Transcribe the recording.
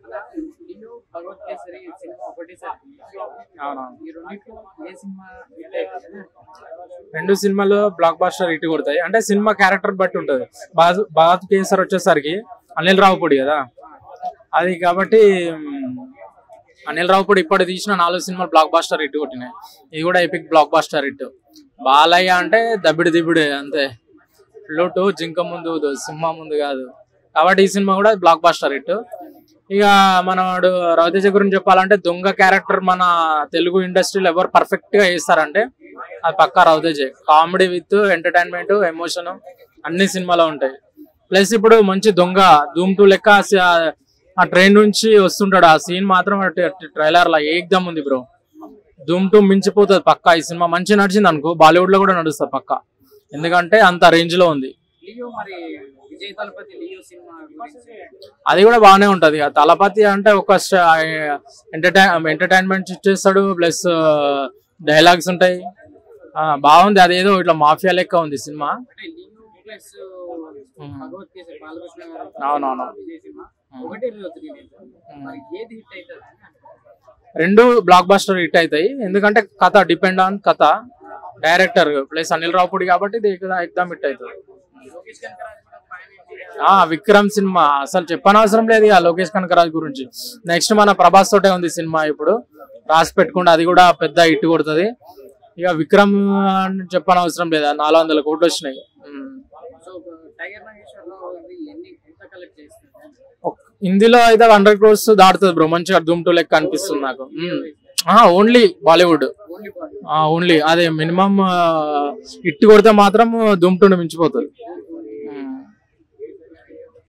ఇల్లు భగవత్ కేసరి సినిమా ఒకటేసారి అవునవును ఈ రెండిట్లో ఏ సినిమా hit అవుతుంది? రెండు సినిమాలు బ్లాక్ బాస్టర్ హిట్ కొడతాయి అంటే సినిమా క్యారెక్టర్ బట్టి ఉంటుంది బాజ్ బాత్ కేసర్ వచ్చేసరికి అనిల్ రావుపూడి కదా అది కాబట్టి మ్, అనిల్ రావుపూడి ఇప్పటి తీసిన నాలుగు సినిమాలు బ్లాక్ బాస్టర్ హిట్ కొట్టినాయి ఇది కూడా epic blockbuster hit Balayya అంటే దబ్బిడి దిబ్బిడి అంతే ఫ్లూటు జింక ముందు ఊదు, సింహ ముందు కాదు కాబట్టి ఈ సినిమా కూడా బ్లాక్ బాస్టర్ హిట్ ఇక మనవాడు రవితేజ గురించి చెప్పాలంటే దొంగ క్యారెక్టర్ మన తెలుగు ఇండస్ట్రీలో ఎవరు పర్ఫెక్ట్ గా చేస్తారంటే అది పక్కా రవితేజే కామెడీ విత్ ఎంటర్టైన్మెంట్ ఎమోషన్ అన్ని సినిమాలో ఉంటాయి ప్లస్ ఇప్పుడు మంచి దొంగ ధూమ్ టూ లెక్క ఆ సి- ఆ ట్రైన్ నుంచి వస్తుంటాడు ఆ సీన్ మాత్రం ట్రైలర్ లా ఏకదమ్ ఉంది బ్రో ధూమ్ టూ మించిపోతుంది పక్కా ఈ సినిమా మంచి నడిచింది అనుకో బాలీవుడ్ లో కూడా నడుస్తుంది పక్కా ఎందుకంటే అంత రేంజ్ లో ఉంది లియో మరి విజయ్ తలపతి లియో సినిమా గురించి అది కూడా బాగానే ఉంటది ఆ తలపతి అంటే ఒక ఎంటర్టైన్ ఎంటర్టైన్మెంట్ ఇచ్చేస్తాడు ప్లస్ డైలాగ్స్ ఉంటాయి ఆ, బాగుంది అదేదో ఇట్లా మాఫియా లెక్క ఉంది సినిమా అంటే లియో ప్లస్ భగవత్ కేసరి బాలకృష్ణ గారు అవునవును. విజయ్ సినిమా ఒకటే రోజు రిలీజ్ మరి ఏది హిట్ అవుతుంది రెండు బ్లాక్ బస్టర్ హిట్ అవుతాయి ఎందుకంటే కథ డిపెండ్ ఆన్ కథ డైరెక్టర్ ప్లస్ అనిల్ రావుపూడి కాబట్టి ఇది ఎగ్దాం హిట్ అవుతుంది లోకేష్ కనకరాజ్ కూడా పైన ఏంటి? ఆ విక్రమ్ సినిమా అసలు చెప్పనవసరం లేదు ఇక లోకేష్ కనకరాజ్ గురించి నెక్స్ట్ మన ప్రభాస్ తోటే ఉంది సినిమా ఇప్పుడు రాసి పెట్టుకుంటే అది కూడా పెద్ద హిట్ కొడుతుంది ఇక విక్రమ్ అని చెప్పనవసరం లేదు నాలుగు వందల కోట్లు వచ్చినాయి ఉమ్. సో టైగర్ నాగేశ్వరరావు ఇది ఎన్ని ఎంత కలెక్ట్ చేస్తుంది ఒక్- హిందీలో అయితే హండ్రెడ్ క్రోర్స్ దాటుతుంది బ్రో మంచిగా ధూమ్ టూ లెక్క అనిపిస్తుంది నాకు ఓన్లీ బాలీవుడ్ ఓన్లీ ఓన్లీ అదే మినిమం హిట్ కొడితే మాత్రం ధూమ్ టూ మించిపోతుంది